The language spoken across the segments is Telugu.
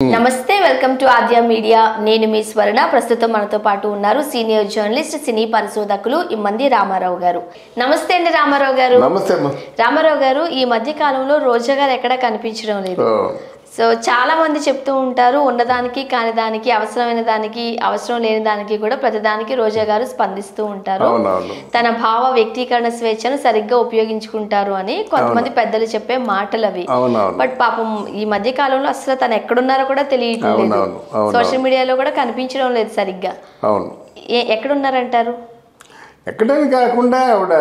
నమస్తే వెల్కమ్ టు ఆద్య మీడియా నేను మీ స్వర్ణ ప్రస్తుతం మనతో పాటు ఉన్నారు సీనియర్ జర్నలిస్ట్ సినీ పరిశోధకులు ఇమ్మంది రామారావు గారు నమస్తే అండి రామారావు గారు నమస్తే అమ్మా రామారావు గారు ఈ మధ్య కాలంలో రోజా గారు ఎక్కడ కనిపించడం లేదు ఓ, సో చాలా మంది చెప్తూ ఉంటారు ఉన్నదానికి కాని దానికి అవసరమైన దానికి అవసరం లేని దానికి కూడా ప్రతిదానికి రోజా గారు స్పందిస్తూ ఉంటారు అవునవును తన భావ వ్యక్తీకరణ స్వేచ్ఛను సరిగ్గా ఉపయోగించుకుంటారు అని కొంతమంది పెద్దలు చెప్పే మాటలు అవి అవునవును బట్ పాపం ఈ మధ్య కాలంలో అసలు తను ఎక్కడున్నారో కూడా తెలియట్లేదు అవునవును, అవునవును. సోషల్ మీడియాలో కూడా కనిపించడం లేదు సరిగ్గా అవును ఏ- ఎక్కడున్నారంటారు ఎక్కడని కాకుండా ఆవిడ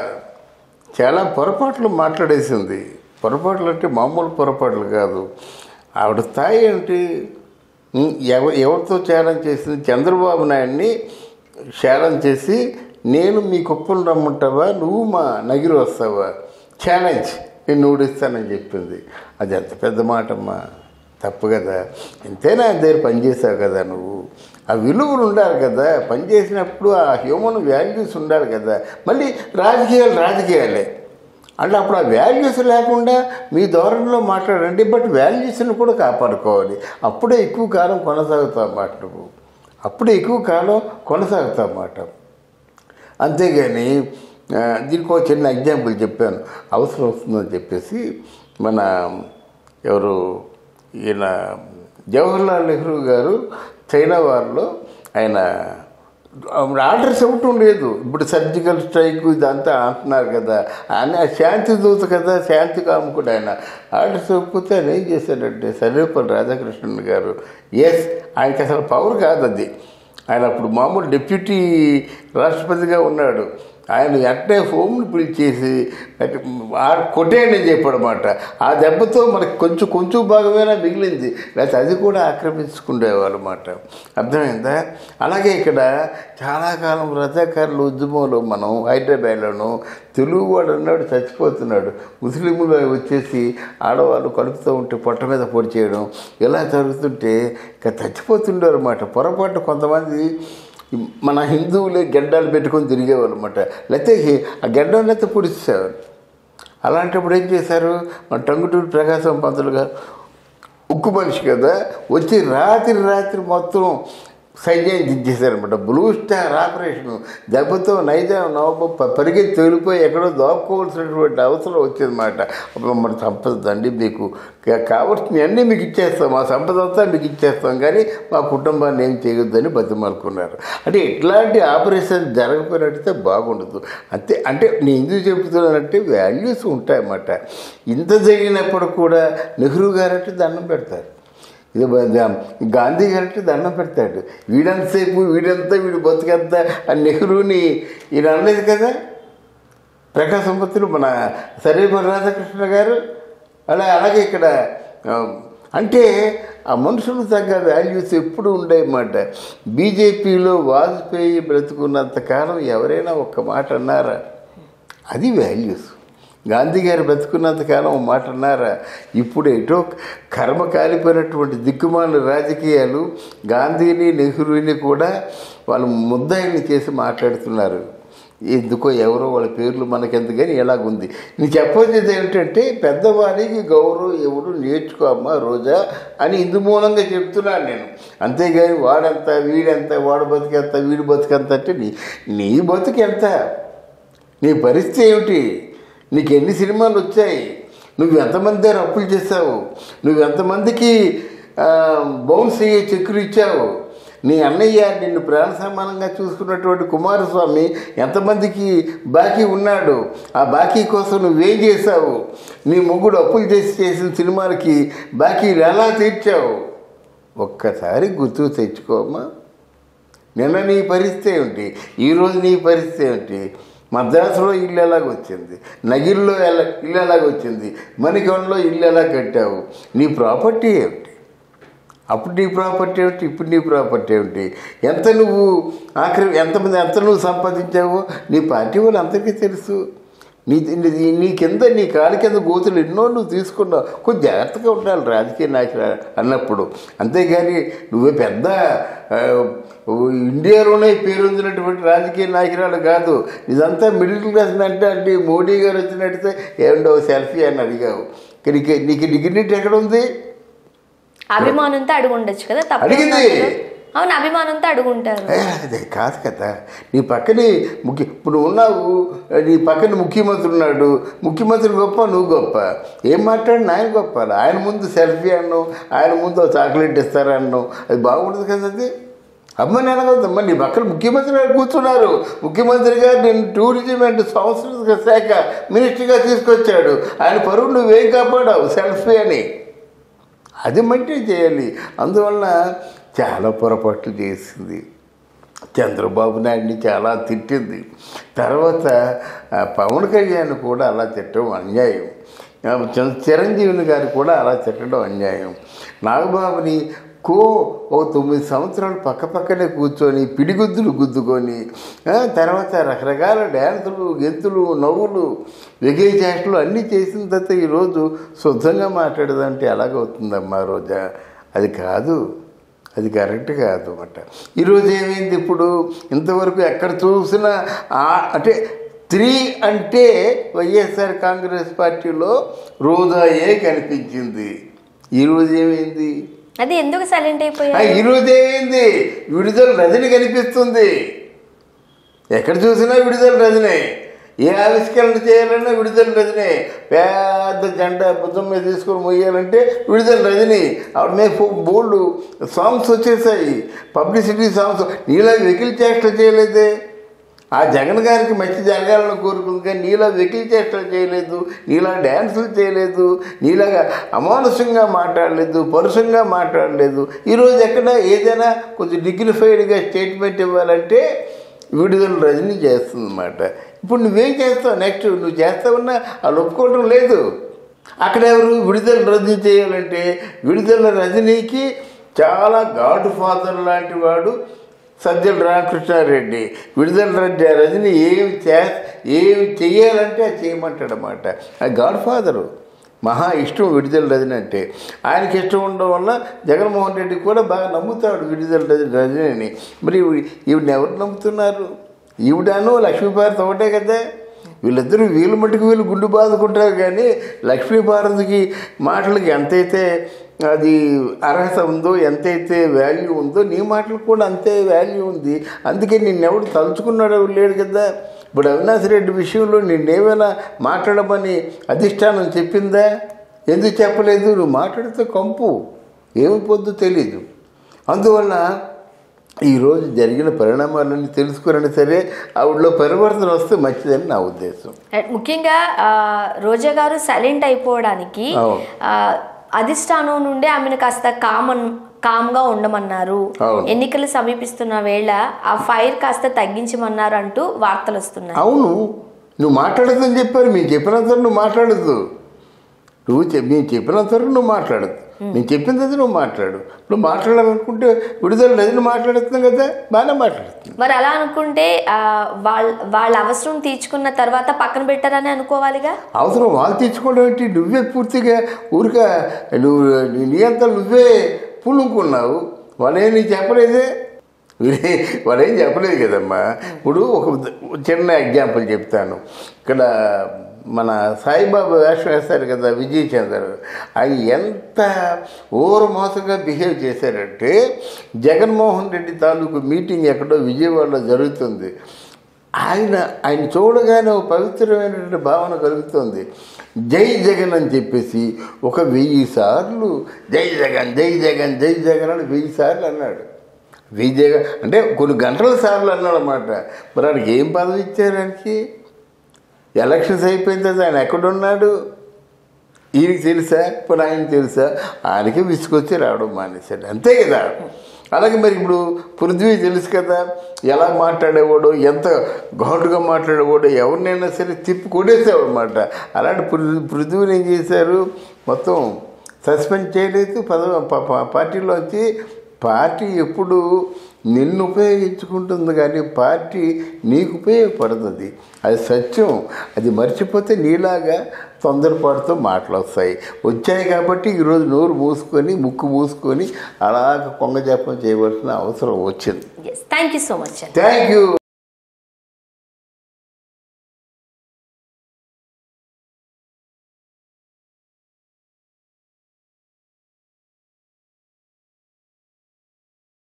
చాలా పొరపాట్లు మాట్లాడేసింది పొరపాట్లు అంటే మామూలు పొరపాట్లు కాదు ఆవిడ స్థాయి ఏంటి ఉం, ఎవ ఎవరితో ఛాలెంజ్ చేసింది చంద్రబాబు నాయుడిని ఛాలెంజ్ చేసి నేను మీ కుప్పలు రమ్మంటావా నువ్వు మా నగిరి వస్తావా ఛాలెంజ్ నేను ఓడిస్తానని చెప్పింది అది ఎంత పెద్ద మాట అమ్మా తప్పు కదా ఎంతైనా ఆయన దగ్గర పనిచేసావు కదా నువ్వు ఆ విలువలు ఉండాలి కదా పనిచేసినప్పుడు ఆ హ్యూమన్ వాల్యూస్ ఉండాలి కదా మళ్ళీ రాజకీయాలు రాజకీయాలే అంటే అప్పుడు ఆ వాల్యూస్ లేకుండా మీ ధోరణిలో మాట్లాడండి బట్ వాల్యూస్ని కూడా కాపాడుకోవాలి అప్పుడే ఎక్కువ కాలం కొనసాగుతాం మాట నువ్వు అప్పుడే ఎక్కువ కాలం కొనసాగుతాం మాట అంతేగాని ఆ, దీనికి ఒక చిన్న ఎగ్జాంపుల్ చెప్పాను అవసరం వస్తుందని చెప్పేసి మన ఎవరు ఈయన జవహర్లాల్ నెహ్రూ గారు చైనా వారిలో ఆయన ఆర్డర్స్ ఇవ్వటం లేదు ఇప్పుడు సర్జికల్ స్ట్రైక్ ఇదంతా అంటున్నారు కదా ఆయన శాంతి దూత కదా శాంతి కాముకుడు ఆయన ఆర్డర్స్ ఇవ్వకపోతే ఆయన ఏం చేశాడంటే సర్వేపల్లి రాధాకృష్ణన్ గారు ఎస్ ఆయనకి అసలు పవర్ కాదు అది ఆయన అప్పుడు మామూలు డిప్యూటీ రాష్ట్రపతిగా ఉన్నాడు ఆయన వెంటనే హోమ్ని పిలిచేసి ఆ కొట్టేయండి అని చెప్పాడనమాట ఆ దెబ్బతో మనకి కొంచెం కొంచెం భాగమైనా మిగిలింది లేకపోతే అది కూడా ఆక్రమించుకునేవాళ్ళు అన్నమాట అర్థమైందా అలాగే ఇక్కడ చాలా కాలం రజాకారుల ఉద్యమంలో మనం హైదరాబాద్లోను తెలుగువాడు అన్నాడు చచ్చిపోతున్నాడు ముస్లింలు వచ్చేసి ఆడవాళ్ళు కలుపుతూ ఉంటే పొట్ట మీద పొడి చేయడం ఇలా జరుగుతుంటే ఇక చచ్చిపోతుండారు అన్నమాట పొరపాటు కొంతమంది మన హిందువులే గెడ్డలు పెట్టుకొని తిరిగేవాళ్ళు అనమాట లేకపోతే ఆ గెడ్డలు అయితే పొడిచేసేవారు అలాంటప్పుడు ఏం చేశారు మన టంగుటూరు ప్రకాశం పంతులు గారు ఉక్కు మనిషి కదా వచ్చి రాత్రి రాత్రి మొత్తం సైన్యం దించేశారనమాట బ్లూ స్టార్ ఆపరేషన్ దెబ్బతో నైజాం నవాబు ప- పరిగెత్తి తేలిపోయి ఎక్కడో దాపుకోవాల్సినటువంటి అవసరం వచ్చిందన్నమాట అప్పుడు మన సంపద దండి మీకు కా- కావాల్సినవి అన్నీ మీకు ఇచ్చేస్తాం మా సంపద అంతా మీకు ఇచ్చేస్తాం కానీ మా కుటుంబాన్ని ఏం చేయొద్దని బతిమాలుకున్నారు అంటే ఇట్లాంటి ఆపరేషన్ జరగకపోయినట్టయితే బాగుండదు అంతే అంటే నేను ఎందుకు చెబుతున్నానంటే వాల్యూస్ ఉంటాయన్నమాట ఇంత జరిగినప్పుడు కూడా నెహ్రూ గారంటే దండం పెడతారు ఇది బ- గాంధీ గారికి దండం పెడతాడు వీడంతసేపు వీడంతా వీడు బతుకంతా ఆ నెహ్రూని ఈయన అనలేదు కదా ప్రకాశం పంతులు మన సర్వేపల్లి రాధాకృష్ణ గారు అలా అలాగే ఇక్కడ ఆ, అంటే ఆ మనుషులు తగ్గ వాల్యూస్ ఎప్పుడు ఉండేమాట బీజేపీలో వాజ్పేయి బ్రతుకున్నంత కాలం ఎవరైనా ఒక్క మాట అన్నారా అది వాల్యూస్ గాంధీ గారు బతుకున్నంత కాలం ఒక మాట అన్నారా ఇప్పుడు ఎటో కర్మ కాలిపోయినటువంటి దిక్కుమాల రాజకీయాలు గాంధీని నెహ్రూని కూడా వాళ్ళు ముద్దాయిల్ని చేసి మాట్లాడుతున్నారు ఎందుకో ఎవరో వాళ్ళ పేర్లు మనకెందుకని ఎలాగుంది నేను చెప్పొచ్చేది ఏమిటంటే పెద్దవారికి గౌరవం ఎవరు నేర్చుకోమ్మా రోజా అని ఇందు మూలంగా చెప్తున్నాను నేను అంతేగాని వాడంత వీడెంత వాడు బతికెంత వీడు బతికెంత అంటే నీ నీ బతుకు ఎంత నీ పరిస్థితి ఏమిటి నీకు ఎన్ని సినిమాలు వచ్చాయి నువ్వు ఎంతమంది దగ్గర అప్పులు చేసావు నువ్వు ఎంతమందికి ఆ, బౌన్స్ అయ్యే చెక్కులు ఇచ్చావు నీ అన్నయ్య నిన్ను ప్రాణ సమానంగా చూసుకున్నటువంటి కుమారస్వామి ఎంతమందికి బాకీ ఉన్నాడు ఆ బాకీ కోసం నువ్వేం చేశావు నీ మొగ్గుడు అప్పులు చేసి చేసిన సినిమాలకి బాకీలు ఎలా తీర్చావు ఒక్కసారి గుర్తు తెచ్చుకోమా నిన్న నీ పరిస్థితి ఏమిటి ఈరోజు నీ పరిస్థితి ఏమిటి మద్రాసులో ఇల్లు ఎలాగ వచ్చింది నగిరిలో ఎలా ఇల్లు ఎలాగ వచ్చింది మణికొండలో ఇల్లు ఎలా కట్టావు నీ ప్రాపర్టీ ఏమిటి అప్పుడు నీ ప్రాపర్టీ ఏమిటి ఇప్పుడు నీ ప్రాపర్టీ ఏమిటి ఎంత నువ్వు ఆఖరి ఎంతమంది ఎంత నువ్వు సంపాదించావో నీ పార్టీ వాళ్ళు అందరికీ తెలుసు నీ నీ నీ కింద నీ కాలి కింద గోతులు ఎన్నో నువ్వు తీసుకున్నావు కొంచెం జాగ్రత్తగా ఉండాలి రాజకీయ నాయకులు అన్నప్పుడు అంతేగాని నువ్వే పెద్ద ఆ, ఇండియాలోనే పేరొందినటువంటి రాజకీయ నాయకురాలు కాదు ఇదంతా మిడిల్ క్లాస్ అంటే అంటే మోడీ గారు వచ్చినట్టయితే ఏమండో సెల్ఫీ అని అడిగావు నీకు నీకు డిగ్నిటీ ఎక్కడ ఉంది అభిమానంతో అడుగు ఉండొచ్చు కదా తప్పు అడిగింది. అవును అభిమానంతో అడుగుంటారు ఏ, అదే కాదు కదా నీ పక్కనే ముఖ్య ఇప్పుడు ఉన్నావు నీ పక్కన ముఖ్యమంత్రి ఉన్నాడు ముఖ్యమంత్రి గొప్ప నువ్వు గొప్ప ఏం మాట్లాడిన ఆయన గొప్ప ఆయన ముందు సెల్ఫీ అన్నావు ఆయన ముందు ఓ చాక్లెట్ ఇస్తారన్నావు అది బాగుండదు కదా అది అమ్మని అనగలదమ్మా నీ పక్కన ముఖ్యమంత్రి గారు కూర్చున్నారు ముఖ్యమంత్రి గారు నేను టూరిజం అండ్ సాంస్కృతిక శాఖ మినిస్టర్గా తీసుకొచ్చాడు ఆయన పరువు నువ్వేం కాపాడావు సెల్ఫీ అని అది మంటే చేయాలి అందువలన చాలా పొరపాట్లు చేసింది చంద్రబాబు నాయుడిని చాలా తిట్టింది తర్వాత ఆ, పవన్ కళ్యాణ్ కూడా అలా తిట్టడం అన్యాయం ఆ, చి- చిరంజీవిని గారు కూడా అలా తిట్టడం అన్యాయం నాగబాబుని కో ఒక తొమ్మిది సంవత్సరాలు పక్క పక్కనే కూర్చొని పిడిగుద్దులు గుద్దుకొని ఆ, తర్వాత రకరకాల డ్యాన్సులు గెంతులు నవ్వులు వెగే చేష్టలు అన్నీ చేసిన తర్వాత ఈరోజు శుద్ధంగా మాట్లాడదంటే ఎలాగవుతుందమ్మా రోజా అది కాదు అది కరెక్ట్ కాదు అన్నమాట ఈరోజు ఏమైంది ఇప్పుడు ఇంతవరకు ఎక్కడ చూసినా ఆ- అంటే త్రీ అంటే వైఎస్ఆర్ కాంగ్రెస్ పార్టీలో రోజాయే కనిపించింది ఈరోజు ఏమైంది అది ఎందుకు సైలెంట్ ఆ, అయిపోయారు ఈరోజు ఏమైంది విడుదల రజని కనిపిస్తుంది ఎక్కడ చూసినా విడుదల రజనే ఏ ఆవిష్కరణ చేయాలన్నా విడుదల రజనే పెద్ద జెండా భుజం మీద తీసుకొని మొయ్యాలంటే విడుదల రజని ఆవిడ మీద బోల్డ్ సాంగ్స్ వచ్చేసాయి పబ్లిసిటీ సాంగ్స్ నీలా వెకిల్ చేష్టలు చేయలేదే ఆ జగన్ గారికి మంచి జరగాలని కోరుకుంది కానీ నీలా వెకిల్ చేష్టలు చేయలేదు నీలా డ్యాన్సులు చేయలేదు నీలాగా అమానుషంగా మాట్లాడలేదు పరుషంగా మాట్లాడలేదు ఈరోజు ఎక్కడ ఏదైనా కొంచెం డిగ్నిఫైడ్గా స్టేట్మెంట్ ఇవ్వాలంటే విడుదల రజనీ చేస్తుందన్నమాట ఇప్పుడు నువ్వేం చేస్తావు నెక్స్ట్ నువ్వు చేస్తావన్నా వాళ్ళు ఒప్పుకోవడం లేదు అక్కడ ఎవరు విడుదల రజనీ చేయాలంటే విడుదల రజనీకి చాలా గాడ్ ఫాదర్ లాంటి వాడు సజ్జల రామకృష్ణారెడ్డి విడుదల రెడ్డి రజని ఏమి చే ఏమి చెయ్యాలంటే అది చేయమంటాడనమాట ఆ గాడ్ ఫాదరు మహా ఇష్టం విడుదల రజని అంటే ఆయనకి ఇష్టం ఉండడం వల్ల జగన్మోహన్ రెడ్డి కూడా బాగా నమ్ముతాడు విడుదల రజని రజనిని మరి ఈవిడ- ఈవిడని ఎవరు నమ్ముతున్నారు ఈవిడాను లక్ష్మీభారత్ ఒకటే కదా వీళ్ళిద్దరూ వీళ్ళు మట్టుకు వీళ్ళు గుండు బాదుకుంటారు కానీ లక్ష్మీభారతికి మాటలకి ఎంతైతే అది అర్హత ఉందో ఎంతైతే వాల్యూ ఉందో నీ మాటలకు కూడా అంతే వాల్యూ ఉంది అందుకే నిన్నెవడు తలుచుకున్నాడు ఎవడు లేడు కదా ఇప్పుడు అవినాష్ రెడ్డి విషయంలో నిన్నేమైనా మాట్లాడమని అధిష్టానం చెప్పిందా ఎందుకు చెప్పలేదు నువ్వు మాట్లాడితే కంపు ఏమి పొద్దు తెలీదు అందువల్ల ఈరోజు జరిగిన పరిణామాలన్నీ తెలుసుకురైనా సరే ఆవిడలో పరివర్తన వస్తే మంచిదని నా ఉద్దేశం అండ్ ముఖ్యంగా ఆ, రోజా గారు సైలెంట్ అయిపోవడానికి అవును. ఆ, అధిష్టానం నుండే ఆమెను కాస్త కామన్ కామ్గా ఉండమన్నారు అవును. ఎన్నికలు సమీపిస్తున్న వేళ ఆ ఫైర్ కాస్త తగ్గించమన్నారు అంటూ వార్తలు వస్తున్నాయి అవును నువ్వు మాట్లాడద్దని చెప్పారు మేము చెప్పినంత వరకు నువ్వు మాట్లాడద్దు నువ్వు చె- మేము చెప్పినంత వరకు నువ్వు మాట్లాడద్దు నేను చెప్పిన తర్వాత నువ్వు మాట్లాడు నువ్వు మాట్లాడాలనుకుంటే విడుదల లేదు మాట్లాడుతున్నావు కదా బాగానే మాట్లాడుతున్నావు మరి అలా అనుకుంటే ఆ, వాళ్ళ వాళ్ళ అవసరం తీర్చుకున్న తర్వాత పక్కన పెట్టారని అనుకోవాలిగా అవసరం వాళ్ళు తెచ్చుకోవడం ఏంటి నువ్వే పూర్తిగా ఊరిక నువ్వు నీ అంతా నువ్వే పులుకున్నావు వాళ్ళేం నీకు చెప్పలేదే వీడే- వాళ్ళేం చెప్పలేదు కదమ్మా ఇప్పుడు ఒక ఉద- చిన్న ఎగ్జాంపుల్ చెప్తాను ఇక్కడ మన సాయిబాబా వేషం వేస్తారు కదా విజయ్ చంద్ర ఆయన ఎంత ఓవర్ మోసంగా బిహేవ్ చేశారంటే జగన్మోహన్ రెడ్డి తాలూకు మీటింగ్ ఎక్కడో విజయవాడలో జరుగుతుంది ఆయన ఆయన చూడగానే ఒక పవిత్రమైనటువంటి భావన కలుగుతుంది జై జగన్ అని చెప్పేసి ఒక వెయ్యి సార్లు జై జగన్ జై జగన్ జై జగన్ అని వెయ్యి సార్లు అన్నాడు వెయ్యి జగన్ అంటే కొన్ని గంటల సార్లు అన్నాడు అనమాట మరి ఆయనకి ఏం పదవి ఇచ్చారు ఆయనకి ఎలక్షన్స్ అయిపోయిన తర్వాత ఆయన ఎక్కడున్నాడు ఈయనకి తెలుసా ఇప్పుడు ఆయన తెలుసా ఆయనకి విసుకొచ్చి రావడం మానేశాడు అంతే కదా అలాగే మరి ఇప్పుడు పృథ్వీ తెలుసు కదా ఎలా మాట్లాడేవాడో ఎంత ఘాటుగా మాట్లాడేవాడో ఎవరినైనా సరే తిప్పి కొట్టేసేవాడు అనమాట అలాంటి పృథ్వీ పృథ్వీని ఏం చేశారు మొత్తం సస్పెండ్ చేయలేదు పదవి ప- ప- పార్టీలోంచి పార్టీ ఎప్పుడు నిన్ను ఉపయోగించుకుంటుంది కానీ పార్టీ నీకు ఉపయోగపడుతుంది అది సత్యం అది మర్చిపోతే నీలాగా తొందరపాటుతో మాటలు వస్తాయి వచ్చాయి కాబట్టి ఈరోజు నోరు మూసుకొని ముక్కు మూసుకొని అలాగ కొంగ జపం చేయవలసిన అవసరం వచ్చింది థ్యాంక్ యూ సో మచ్ అండి థ్యాంక్ యూ